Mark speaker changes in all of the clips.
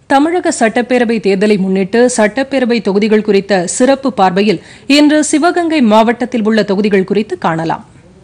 Speaker 1: தமிழக சட்டப்பேரவை தேர்தலை முன்னிட்டு சட்டப்பேரவை தொகுதிகள் குறித்த சிறப்பு பார்வையில் இன்று சிவகங்கை மாவட்டத்தில் உள்ள தொகுதிகள் குறித்து காணலாம்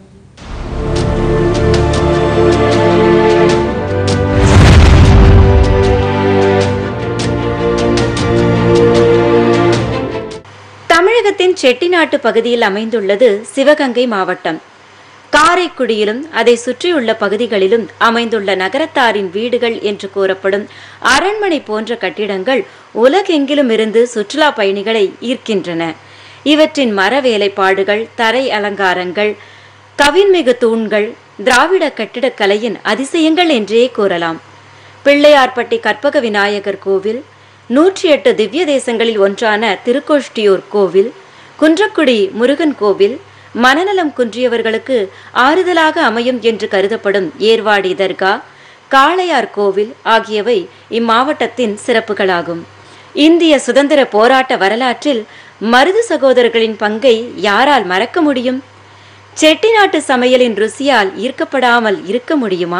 Speaker 2: தமிழகத்தின் செட்டிநாட்டு பகுதியில் அமைந்துள்ளது சிவகங்கை மாவட்டம் காரைக்குடியிலும் அதை சுற்றியுள்ள பகுதிகளிலும் அமைந்துள்ள நகரத்தாரின் வீடுகள் என்று கூறப்படும் அரண்மனை போன்ற கட்டிடங்கள் உலகெங்கிலும் இருந்து சுற்றுலா பயணிகளை ஈர்க்கின்றன இவற்றின் மர வேலைப்பாடுகள் தரை அலங்காரங்கள் கவின்மிகு தூண்கள் திராவிட கட்டிடக்கலையின் அதிசயங்கள் என்றே கூறலாம் பிள்ளையார்பட்டி கற்பக விநாயகர் கோவில் நூற்றி எட்டு திவ்ய தேசங்களில் ஒன்றான திருக்கோஷ்டியூர் கோவில் குன்றக்குடி முருகன் கோவில் மனநலம் குன்றியவர்களுக்கு ஆறுதலாக அமையும் என்று கருதப்படும் ஏர்வாடி தர்கா காளையார் கோவில் ஆகியவை இம்மாவட்டத்தின் சிறப்புகளாகும் இந்திய சுதந்திர போராட்ட வரலாற்றில் மருது சகோதரர்களின் பங்கை யாரால் மறக்க முடியும் செட்டிநாட்டு சமையலின் ருசியால் ஈர்க்கப்படாமல் இருக்க முடியுமா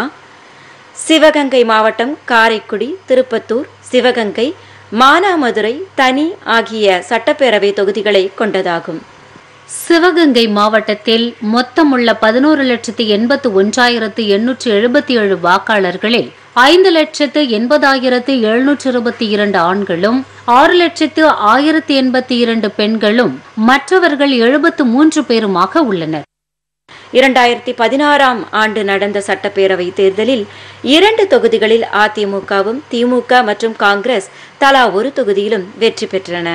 Speaker 2: சிவகங்கை மாவட்டம் காரைக்குடி திருப்பத்தூர் சிவகங்கை மானாமதுரை தனி ஆகிய சட்டப்பேரவை தொகுதிகளை கொண்டதாகும்
Speaker 3: சிவகங்கை மாவட்டத்தில் மொத்தமுள்ள பதினோரு லட்சத்து எண்பத்து ஒன்றாயிரத்து எண்ணூற்று எழுபத்தி ஏழு வாக்காளர்களில் ஐந்து லட்சத்து எண்பதாயிரத்து எழுநூற்று இருபத்தி இரண்டு ஆண்களும் ஆறு லட்சத்து ஆயிரத்தி எண்பத்தி இரண்டு பெண்களும் மற்றவர்கள் எழுபத்து மூன்று பேருமாக உள்ளனர்
Speaker 2: இரண்டாயிரத்தி பதினாறாம் ஆண்டு நடந்த சட்டப்பேரவை தேர்தலில் இரண்டு தொகுதிகளில் அதிமுகவும் திமுக மற்றும் காங்கிரஸ் தலா ஒரு தொகுதியிலும் வெற்றி பெற்றன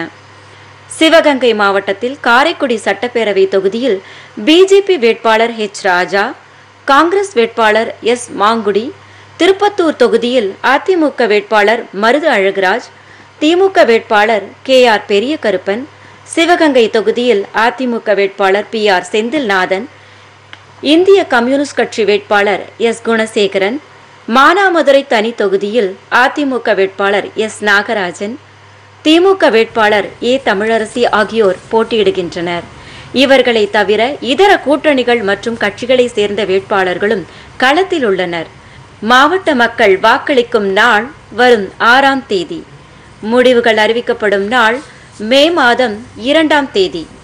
Speaker 2: சிவகங்கை மாவட்டத்தில் காரைக்குடி சட்டப்பேரவை தொகுதியில் பிஜேபி வேட்பாளர் ஹெச் ராஜா காங்கிரஸ் வேட்பாளர் எஸ் மாங்குடி திருப்பத்தூர் தொகுதியில் அதிமுக வேட்பாளர் மருது அழகுராஜ் திமுக வேட்பாளர் கே ஆர் பெரிய கருப்பன் சிவகங்கை தொகுதியில் அதிமுக வேட்பாளர் பி ஆர் செந்தில்நாதன் இந்திய கம்யூனிஸ்ட் கட்சி வேட்பாளர் எஸ் குணசேகரன் மானாமதுரை தனி தொகுதியில் அதிமுக வேட்பாளர் எஸ் நாகராஜன் திமுக வேட்பாளர் ஏ தமிழரசி ஆகியோர் போட்டியிடுகின்றனர் இவர்களை தவிர இதர கூட்டணிகள் மற்றும் கட்சிகளை சேர்ந்த வேட்பாளர்களும் களத்தில் உள்ளனர் மாவட்ட மக்கள் வாக்களிக்கும் நாள் வரும் ஆறாம் தேதி முடிவுகள் அறிவிக்கப்படும் நாள் மே மாதம் இரண்டாம் தேதி